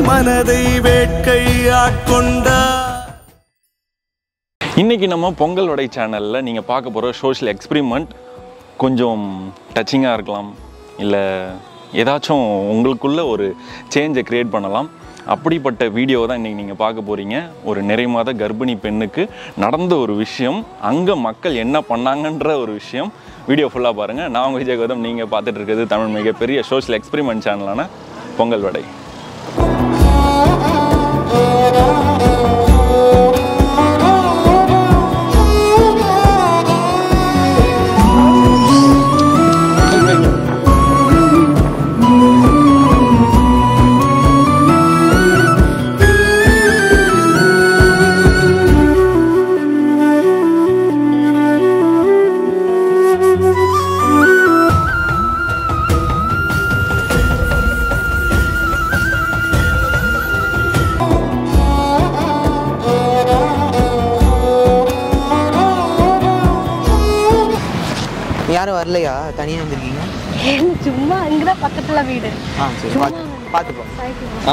மனதை வேட்கை ஆட்கொண்டா இன்னைக்கு நம்ம பொங்கல் வடை சேனலில் நீங்கள் பார்க்க போகிற சோஷியல் எக்ஸ்பிரிமெண்ட் கொஞ்சம் டச்சிங்காக இருக்கலாம் இல்லை ஏதாச்சும் உங்களுக்குள்ள ஒரு சேஞ்சை க்ரியேட் பண்ணலாம் அப்படிப்பட்ட வீடியோ தான் இன்றைக்கி நீங்கள் பார்க்க போகிறீங்க ஒரு நிறை மாத கர்ப்பிணி பெண்ணுக்கு நடந்த ஒரு விஷயம் அங்கே மக்கள் என்ன பண்ணாங்கன்ற ஒரு விஷயம் வீடியோ ஃபுல்லாக பாருங்கள் நான் உங்கள் விஜய் கௌதம் நீங்கள் பார்த்துட்டு இருக்கிறது தமிழ் மிகப்பெரிய சோஷியல் எக்ஸ்பிரிமெண்ட் சேனலான பொங்கல் வடை யாரும் வரலையா தனியாக வந்திருக்கீங்க சும்மா இங்கதான் பக்கத்துல வீடு ஆ சரி பார்த்து பார்த்துப்போம் ஆ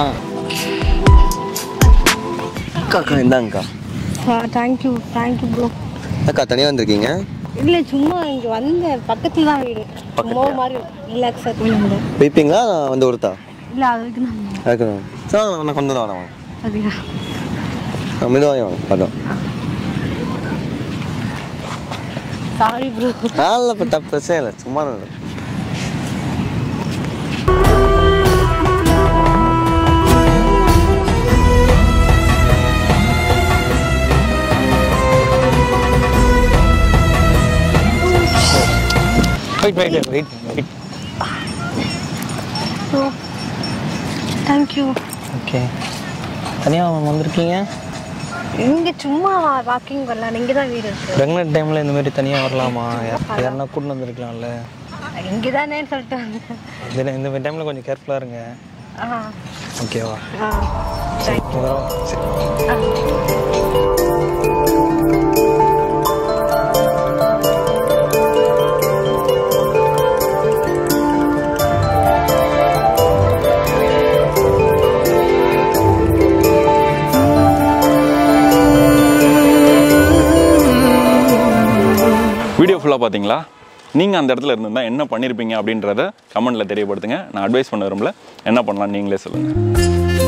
அக்கா அக்கா இந்தாங்கக்கா தேங்க்யூ தேங்க்யூ ப்ரோ அக்கா தனியாக வந்திருக்கீங்க இல்ல சும்மா இங்க வந்தேன் பக்கத்துல தான் வீடு சும்மா ஒரு மாதிரி ரிலாக்ஸா இருக்கு வைப்பீங்களா நான் வந்து கொடுத்தா இல்ல அதுக்கு நான் அதுக்கு சார் நான் கொண்டு வந்து வரேன் அதுயா நான் மெதுவாக வாங்க பார்த்தோம் சாரி ப்ரோ நாளில் இப்போ தப்பு பிரச்சனை இல்லை சும்மா தான் wait wait wait wait thank you okay தனியாக வந்திருக்கீங்க இங்க சும்மா வாக்கிங் வரலாம் இங்க தான் வீடு இருக்கு ப்ரெக்னென்ட் டைமில் இந்த மாதிரி தனியாக வரலாமா யா- யாருன்னா கூட்டின்னு வந்திருக்கலாம்ல இங்க தானேன்னு சொல்லிட்டு வந்தேன் இதில் இந்த மாதிரி டைமில் கொஞ்சம் கேர்ஃபுல்லாக இருங்க ஆ ஓகேவா ஆ தேங்க்யூ சரி வீடியோ ஃபுல்லாக பார்த்தீங்களா நீங்கள் அந்த இடத்துல இருந்திருந்தால் என்ன பண்ணியிருப்பீங்க அப்படின்றத கமெண்ட்டில் தெரியப்படுத்துங்க நான் அட்வைஸ் பண்ண விரும்பல என்ன பண்ணலாம் நீங்களே சொல்லுங்கள்